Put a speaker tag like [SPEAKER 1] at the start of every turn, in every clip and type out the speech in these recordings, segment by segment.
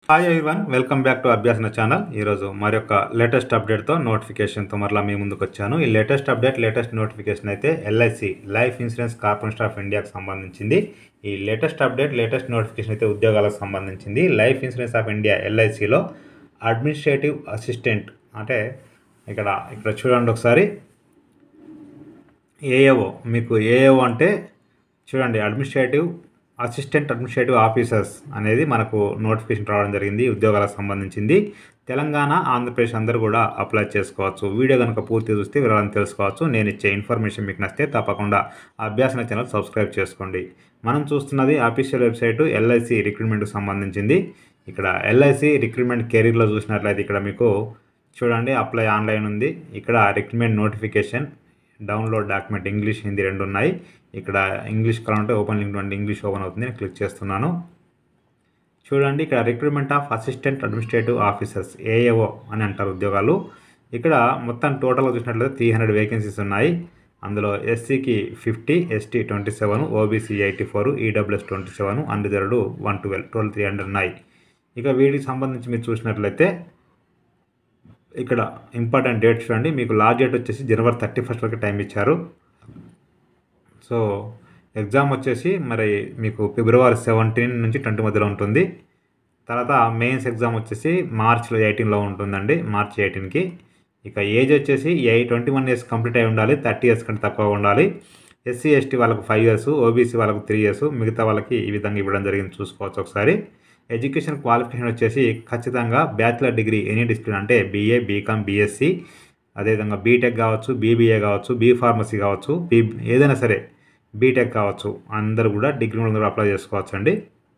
[SPEAKER 1] hi everyone welcome back to Abhyasana channel ఈరోజు మరొక latest అప్డేట్తో నోటిఫికేషన్తో మరలా మీ ముందుకు వచ్చాను ఈ లేటెస్ట్ అప్డేట్ లేటెస్ట్ నోటిఫికేషన్ అయితే LIC life insurance corporation of ఇండియాకి సంబంధించింది ఈ లేటెస్ట్ అప్డేట్ లేటెస్ట్ నోటిఫికేషన్ అయితే ఉద్యోగాలకు సంబంధించింది లైఫ్ ఇన్సూరెన్స్ ఆఫ్ ఇండియా ఎల్ఐసిలో అడ్మినిస్ట్రేటివ్ అసిస్టెంట్ అంటే ఇక్కడ ఇక్కడ చూడండి ఒకసారి ఏఏఓ మీకు ఏఏఓ అంటే చూడండి అడ్మినిస్ట్రేటివ్ అసిస్టెంట్ అడ్మినిస్ట్రేటివ్ ఆఫీసర్స్ అనేది మనకు నోటిఫికేషన్ రావడం జరిగింది ఉద్యోగాలకు సంబంధించింది తెలంగాణ ఆంధ్రప్రదేశ్ అందరూ కూడా అప్లై చేసుకోవచ్చు వీడియో కనుక పూర్తి చూస్తే వివరాలను తెలుసుకోవచ్చు నేను ఇచ్చే ఇన్ఫర్మేషన్ మీకు నచ్చితే తప్పకుండా అభ్యాసన ఛానల్ సబ్స్క్రైబ్ చేసుకోండి మనం చూస్తున్నది అఫీషియల్ వెబ్సైట్ ఎల్ఐసి రిక్రూట్మెంట్కి సంబంధించింది ఇక్కడ ఎల్ఐసి రిక్రూట్మెంట్ కెరీర్లో చూసినట్లయితే ఇక్కడ మీకు చూడండి అప్లై ఆన్లైన్ ఉంది ఇక్కడ recruitment notification download document English Hindi రెండు ఉన్నాయి ఇక్కడ ఇంగ్లీష్ కావాలంటే ఓపెన్ లింక్ నుండి ఇంగ్లీష్ ఓపెన్ అవుతుంది నేను క్లిక్ చేస్తున్నాను చూడండి ఇక్కడ recruitment of assistant administrative officers AAO అని అంటారు ఉద్యోగాలు ఇక్కడ మొత్తం టోటల్గా చూసినట్లయితే త్రీ హండ్రెడ్ వేకెన్సీస్ ఉన్నాయి అందులో ఎస్సీకి fifty ST twenty seven OBC eighty four EWS twenty seven unreserved one twelve twelve three hundred ఉన్నాయి ఇక వీటికి సంబంధించి మీరు చూసినట్లయితే ఇక్కడ ఇంపార్టెంట్ డేట్ చూడండి మీకు లాస్ట్ డేట్ వచ్చేసి జనవరి థర్టీ ఫస్ట్ వరకు టైం ఇచ్చారు సో ఎగ్జామ్ వచ్చేసి మరి మీకు ఫిబ్రవరి సెవెంటీన్ నుంచి ట్వంటీ మధ్యలో ఉంటుంది తర్వాత మెయిన్స్ ఎగ్జామ్ వచ్చేసి మార్చ్లో ఎయిటీన్లో ఉంటుందండి మార్చ్ ఎయిటీన్కి ఇక ఏజ్ వచ్చేసి a twenty one years complete అయి ఉండాలి థర్టీ ఇయర్స్ కంటే తక్కువ ఉండాలి ఎస్సీ ఎస్టీ వాళ్ళకు ఫైవ్ ఇయర్స్ ఓబీసీ వాళ్ళకు త్రీ ఇయర్స్ మిగతా వాళ్ళకి ఈ విధంగా ఇవ్వడం జరిగింది చూసుకోవచ్చు ఒకసారి ఎడ్యుకేషన్ క్వాలిఫికేషన్ వచ్చేసి ఖచ్చితంగా బ్యాచిలర్ డిగ్రీ ఎనీ డిసిప్లిన్ అంటే బీఏ బీకామ్ బీఎస్సీ అదేవిధంగా బీటెక్ కావచ్చు బీబీఏ కావచ్చు బీ ఫార్మసీ కావచ్చు బీ ఏదైనా సరే బీటెక్ కావచ్చు అందరూ కూడా డిగ్రీ కూడా అప్లై చేసుకోవచ్చు అండి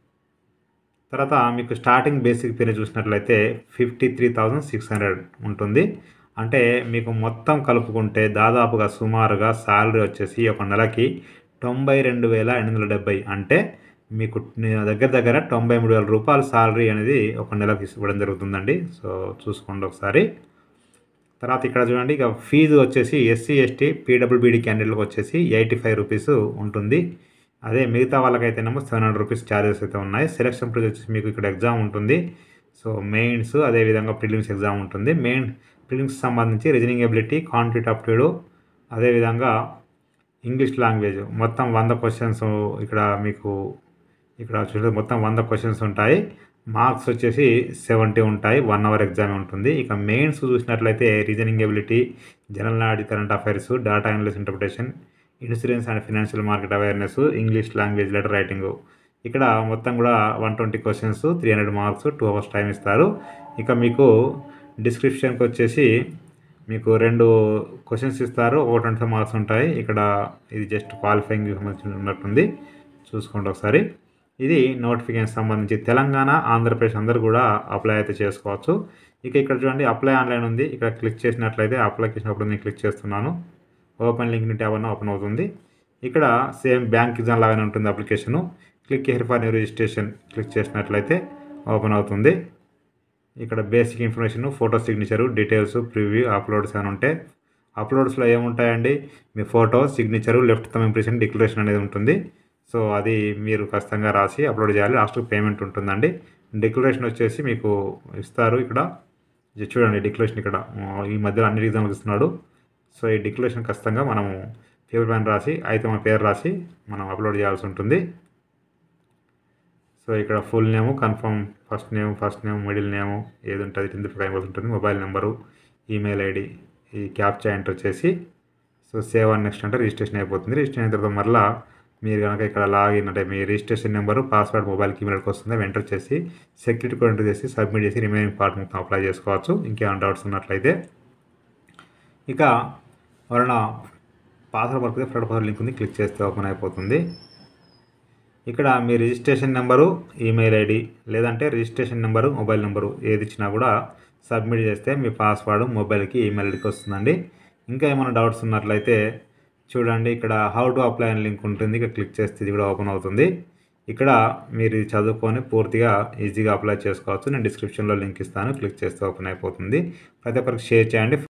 [SPEAKER 1] తర్వాత మీకు స్టార్టింగ్ బేసిక్ పే చూసినట్లయితే fifty three thousand six hundred ఉంటుంది అంటే మీకు మొత్తం కలుపుకుంటే దాదాపుగా సుమారుగా శాలరీ వచ్చేసి ఒక నెలకి తొంభై రెండు వేల ఎనిమిది వందల డెబ్బై అంటే మీకు దగ్గర దగ్గర తొంభై మూడు వేల రూపాయల శాలరీ అనేది ఒక నెలకు ఇవ్వడం జరుగుతుందండి సో చూసుకోండి ఒకసారి తర్వాత ఇక్కడ చూడండి ఇక ఫీజు వచ్చేసి ఎస్సీ ఎస్టీ పీడబ్ల్యూబీడీ క్యాండిడేట్లకు వచ్చేసి ఎయిటీ ఫైవ్ రూపీస్ ఉంటుంది అదే మిగతా వాళ్ళకైతేనేమో సెవెన్ హండ్రెడ్ రూపీస్ ఛార్జెస్ అయితే ఉన్నాయి సెలక్షన్ ప్రైజ్ వచ్చేసి మీకు ఇక్కడ ఎగ్జామ్ ఉంటుంది సో మెయిన్స్ అదేవిధంగా ప్రిలిమ్స్ ఎగ్జామ్ ఉంటుంది మెయిన్ ప్రిలిమ్స్ సంబంధించి రీజనింగ్ ఎబిలిటీ కాంటిట్ అప్టిట్యూడ్ అదేవిధంగా ఇంగ్లీష్ లాంగ్వేజ్ మొత్తం వంద క్వశ్చన్స్ ఇక్కడ మీకు ఇక్కడ చూడండి మొత్తం వంద క్వశ్చన్స్ ఉంటాయి మార్క్స్ వచ్చేసి సెవెంటీ ఉంటాయి వన్ అవర్ ఎగ్జామ్ ఉంటుంది ఇక మెయిన్స్ చూసినట్లయితే reasoning ability general knowledge current affairs data analysis interpretation insurance and financial market awareness English language letter writing ఇక్కడ మొత్తం కూడా one twenty questions three hundred marks two hours time ఇస్తారు ఇక మీకు డిస్క్రిప్షన్కి వచ్చేసి మీకు రెండు క్వశ్చన్స్ ఇస్తారు ఒక ట్వంటీ ఫైవ్ మార్క్స్ ఉంటాయి ఇక్కడ ఇది జస్ట్ క్వాలిఫైయింగ్ సంబంధించి ఉన్నట్టుంది చూసుకోండి ఒకసారి ఇది నోటిఫికేషన్ సంబంధించి తెలంగాణ ఆంధ్రప్రదేశ్ అందరూ కూడా అప్లై అయితే చేసుకోవచ్చు ఇక ఇక్కడ చూడండి అప్లై ఆన్లైన్ ఉంది ఇక్కడ క్లిక్ చేసినట్లయితే అప్లికేషన్ అప్పుడు నేను క్లిక్ చేస్తున్నాను ఓపెన్ లింక్ ట్యాబ్ అన్న ఓపెన్ అవుతుంది ఇక్కడ సేమ్ బ్యాంక్ ఎగ్జామ్ లాగానే ఉంటుంది application click here for new registration click చేసినట్లయితే ఓపెన్ అవుతుంది ఇక్కడ basic information photo signature details preview uploads అని ఉంటాయి అప్లోడ్స్లో ఏముంటాయండి మీ photo signature left thumb impression declaration అనేది ఉంటుంది సో అది మీరు ఖచ్చితంగా రాసి అప్లోడ్ చేయాలి లాస్ట్ పేమెంట్ ఉంటుందండి డిక్లరేషన్ వచ్చేసి మీకు ఇస్తారు ఇక్కడ చూడండి డిక్లరేషన్ ఇక్కడ ఈ మధ్యలో అన్ని ఎగ్జామ్లు ఇస్తున్నాడు సో ఈ డిక్లరేషన్ ఖచ్చితంగా మనము పేపర్ పైన రాసి అయితే మన పేరు రాసి మనం అప్లోడ్ చేయాల్సి ఉంటుంది సో ఇక్కడ full name confirm first name first name middle name ఏది ఉంటుంది టెన్త్ ఫైవ్ ఉంటుంది మొబైల్ నెంబరు ఈమెయిల్ ఐడి ఈ క్యాప్చా ఎంటర్ చేసి సో సేవ్ అండ్ నెక్స్ట్ అంటే రిజిస్ట్రేషన్ అయిపోతుంది రిజిస్ట్రేషన్ అయిన తర్వాత మరలా మీరు కనుక ఇక్కడ లాగిన్ అంటే మీ రిజిస్ట్రేషన్ నెంబరు పాస్వర్డ్ మొబైల్కి ఈమెయిల్కి వస్తుంది అవి ఎంటర్ చేసి సెక్యూరిటీ కోడ్ ఎంటర్ చేసి సబ్మిట్ చేసి రిమైనింగ్ పార్ట్ మొత్తం అప్లై చేసుకోవచ్చు ఇంకేమైనా డౌట్స్ ఉన్నట్లయితే ఇక వలన పాస్వర్డ్ వర్క్ ఫ్రెడ్ పాస్వర్డ్ లింక్ ఉంది క్లిక్ చేస్తే ఓపెన్ అయిపోతుంది ఇక్కడ మీ రిజిస్ట్రేషన్ నెంబరు ఈమెయిల్ ఐడి లేదంటే రిజిస్ట్రేషన్ నెంబరు మొబైల్ నెంబరు ఏది ఇచ్చినా కూడా సబ్మిట్ చేస్తే మీ పాస్వర్డ్ మొబైల్కి ఈమెయిల్ ఐడికి వస్తుందండి ఇంకా ఏమైనా డౌట్స్ ఉన్నట్లయితే చూడండి ఇక్కడ హౌ టు అప్లై అని లింక్ ఉంటుంది ఇక్కడ క్లిక్ చేస్తే ఇది కూడా ఓపెన్ అవుతుంది ఇక్కడ మీరు ఇది చదువుకొని పూర్తిగా ఈజీగా అప్లై చేసుకోవచ్చు నేను డిస్క్రిప్షన్లో లింక్ ఇస్తాను క్లిక్ చేస్తే ఓపెన్ అయిపోతుంది ప్రతి ఒక్కరికి షేర్ చేయండి